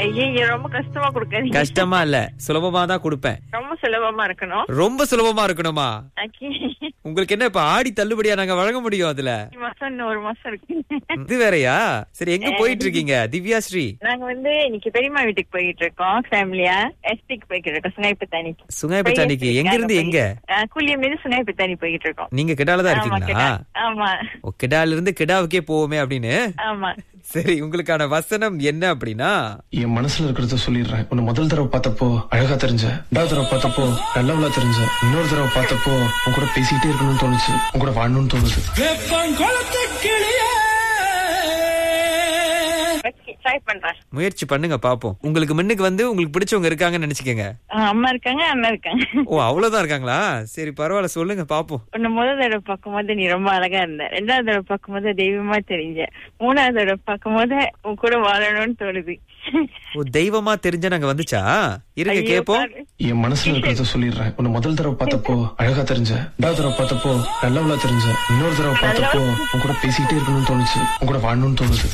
ஐயோ ரொம்ப கஷ்டமா கொடுக்காதீங்க கஷ்டமா இல்ல சுலபமா தான் கொடுப்பேன் ரொம்ப சுலபமா இருக்கணும் ரொம்ப சுலபமா இருக்கணுமா ஓகே உங்களுக்கு என்ன இப்ப ஆடி தள்ளுபடியா நாங்க வழங்க முடியும் அதுல மாசம் இன்னும் ஒரு மாசம் இருக்கு இது வேறயா சரி எங்க போயிட்டு இருக்கீங்க திவ்யா ஸ்ரீ நாங்க வந்து இன்னைக்கு பெரியம்மா வீட்டுக்கு போயிட்டு இருக்கோம் ஃபேமிலியா எஸ்டிக்கு போய்கிட்டு இருக்கோம் சுங்கைப்பத்தானிக்கு சுங்காய்பத்தானிக்கு எங்க இருந்து எங்க கூலியம் மீது சுங்கைப்பத்தானி போய்கிட்டு இருக்கோம் நீங்க கிடால தான் ஆமா, இருக்கீங்களா கிடா. ஆமா ஓ, கிடால இருந்து கிடாவுக்கே போவோமே அப்படின்னு ஆமா சரி உங்களுக்கான வசனம் என்ன அப்படின்னா என் மனசுல இருக்கிறத சொல்லிடுறேன் உன்னை முதல் தடவை பார்த்தப்போ அழகா தெரிஞ்ச ரெண்டாவது தடவை பார்த்தப்போ நல்லவளா தெரிஞ்ச இன்னொரு தடவை பார்த்தப்போ உன் கூட பேசிக்கிட்டே இருக்கணும்னு தோணுச்சு உன் கூட வாழணும்னு தோணுது ட்ரை பண்றேன் முயற்சி பண்ணுங்க பாப்போம் உங்களுக்கு முன்னுக்கு வந்து உங்களுக்கு பிடிச்சவங்க இருக்காங்கன்னு நினைச்சுக்கங்க ஆ, அம்மா இருக்காங்க அண்ணா இருக்காங்க ஓ அவ்வளவுதான் இருக்காங்களா சரி பரவாயில்ல சொல்லுங்க பாப்போம் உன்னை முதல் தடவை பார்க்கும்போது நீ ரொம்ப அழகா இருந்த ரெண்டாவது தடவை பார்க்கும்போது தெய்வமா தெரிஞ்ச மூணாவது தடவை பார்க்கும்போது உன் கூட வாழணும்னு தோணுது ஓ தெய்வமா தெரிஞ்ச நாங்க வந்துச்சா இருங்க ஐயோ, கேப்போம் பாரு. என் மனசுல இருக்கிறத சொல்லிடுறேன் உன்னை முதல் தடவை பார்த்தப்போ அழகா தெரிஞ்ச ரெண்டாவது தடவை பார்த்தப்போ நல்லவளா தெரிஞ்ச இன்னொரு தடவை பார்த்தப்போ உன் கூட பேசிக்கிட்டே இருக்கணும்னு தோணுச்சு உன் கூட வாழணும்னு தோணுது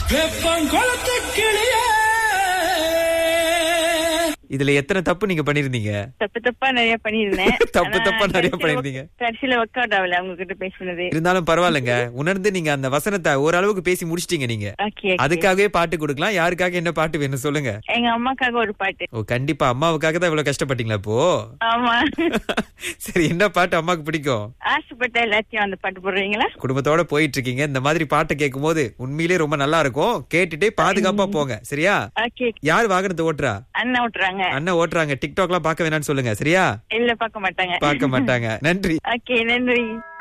இதுல எத்தனை தப்பு நீங்க பண்ணிருந்தீங்க தப்பு தப்பா நிறைய பண்ணிருந்தேன் தப்பு ஆனா தப்பா நிறைய கடைசியில பண்ணிருந்தீங்க. கடைசியில ஒர்க் அவுட் ஆகல அவங்க கிட்ட பேசுனது இருந்தாலும் பரவாயில்லைங்க உணர்ந்து நீங்க அந்த வசனத்தை ஓரளவுக்கு பேசி முடிச்சிட்டீங்க நீங்க ஓகே அதுக்காகவே பாட்டு கொடுக்கலாம் யாருக்காக என்ன பாட்டு வேணும் சொல்லுங்க எங்க அம்மாக்காக ஒரு பாட்டு ஓ கண்டிப்பா அம்மாவுக்காக தான் இவ்வளவு கஷ்டப்பட்டீங்களா இப்போ ஆமா சரி என்ன பாட்டு அம்மாக்கு பிடிக்கும் ஆசைப்பட்ட எல்லாத்தையும் அந்த பாட்டு போடுறீங்களா குடும்பத்தோட போயிட்டு இருக்கீங்க இந்த மாதிரி பாட்டை கேட்கும் போது உண்மையிலேயே ரொம்ப நல்லா இருக்கும் கேட்டுட்டே பாதுகாப்பா போங்க சரியா ஓகே யார் வாகனத்தை ஓட்டுறா அண்ணா விட்டுறாங்க அண்ணன் ஓட்டுறாங்க டிக்டாக்லாம் பார்க்க வேணாம்னு சொல்லுங்க சரியா இல்ல பார்க்க மாட்டாங்க பார்க்க மாட்டாங்க நன்றி ஓகே நன்றி